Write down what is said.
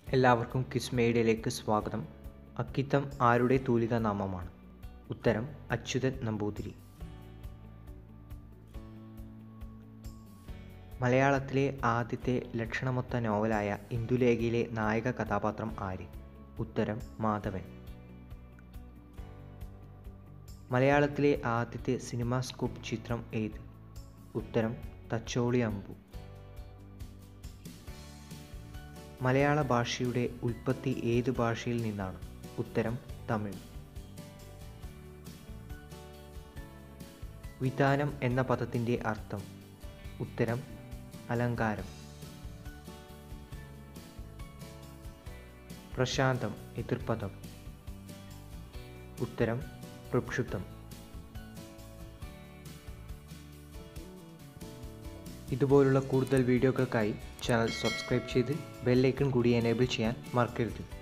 എല്ലാവർക്കും കിസ് മീഡിയയിലേക്ക് സ്വാഗതം അക്കിത്തം ആരുടെ തൂലിക നാമമാണ് ഉത്തരം അച്യുതൻ നമ്പൂതിരി മലയാളത്തിലെ ആദ്യത്തെ ലക്ഷണമൊത്ത നോവലായ ഇന്ദുലേഖയിലെ നായക കഥാപാത്രം ആര് ഉത്തരം മാധവൻ മലയാളത്തിലെ ആദ്യത്തെ സിനിമാസ്കോപ്പ് ചിത്രം ഏത് ഉത്തരം തച്ചോളി അമ്പു മലയാള ഭാഷയുടെ ഉൽപ്പത്തി ഏത് ഭാഷയിൽ നിന്നാണ് ഉത്തരം തമിഴ് വിധാനം എന്ന പദത്തിൻ്റെ അർത്ഥം ഉത്തരം അലങ്കാരം പ്രശാന്തം എതിർപദം ഉത്തരം പ്രക്ഷുബ്ധം ഇതുപോലുള്ള കൂടുതൽ വീഡിയോകൾക്കായി ചാനൽ സബ്സ്ക്രൈബ് ചെയ്ത് ബെല്ലൈക്കൺ കൂടി എനേബിൾ ചെയ്യാൻ മറക്കരുത്